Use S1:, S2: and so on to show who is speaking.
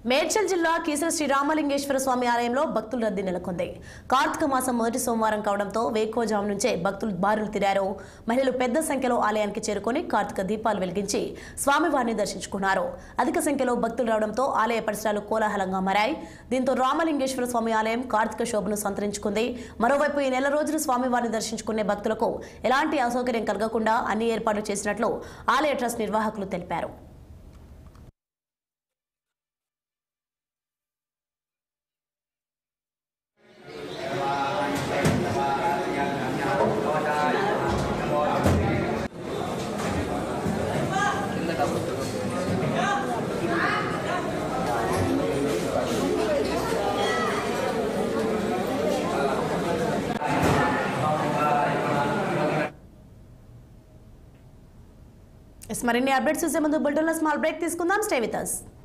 S1: మేడ్చల్ జిల్లా కీసర శ్రీ రామలింగేశ్వర స్వామి ఆలయంలో భక్తుల రద్దీ నెలకొంది కార్తీక మాసం మొదటి సోమవారం కావడంతో వేకోజాము నుంచే భక్తులు బారులు తిరారు మహిళలు పెద్ద సంఖ్యలో ఆలయానికి చేరుకొని కార్తీక దీపాలు వెలిగించి స్వామివారిని దర్శించుకున్నారు అధిక సంఖ్యలో భక్తులు రావడంతో ఆలయ పరిసరాలు కోలాహలంగా మారాయి దీంతో రామలింగేశ్వర స్వామి ఆలయం కార్తీక శోభను సంతరించుకుంది మరోవైపు ఈ నెల రోజులు స్వామివారిని దర్శించుకునే భక్తులకు ఎలాంటి అసౌకర్యం కలగకుండా అన్ని ఏర్పాట్లు చేసినట్లు ఆలయ ట్రస్ట్ నిర్వాహకులు తెలిపారు ఎస్ మరిన్ని అప్డేట్స్ చూసే ముందు బుల్టన్లో స్మాల్ బ్రేక్ తీసుకుందాం స్టే విత్ అస్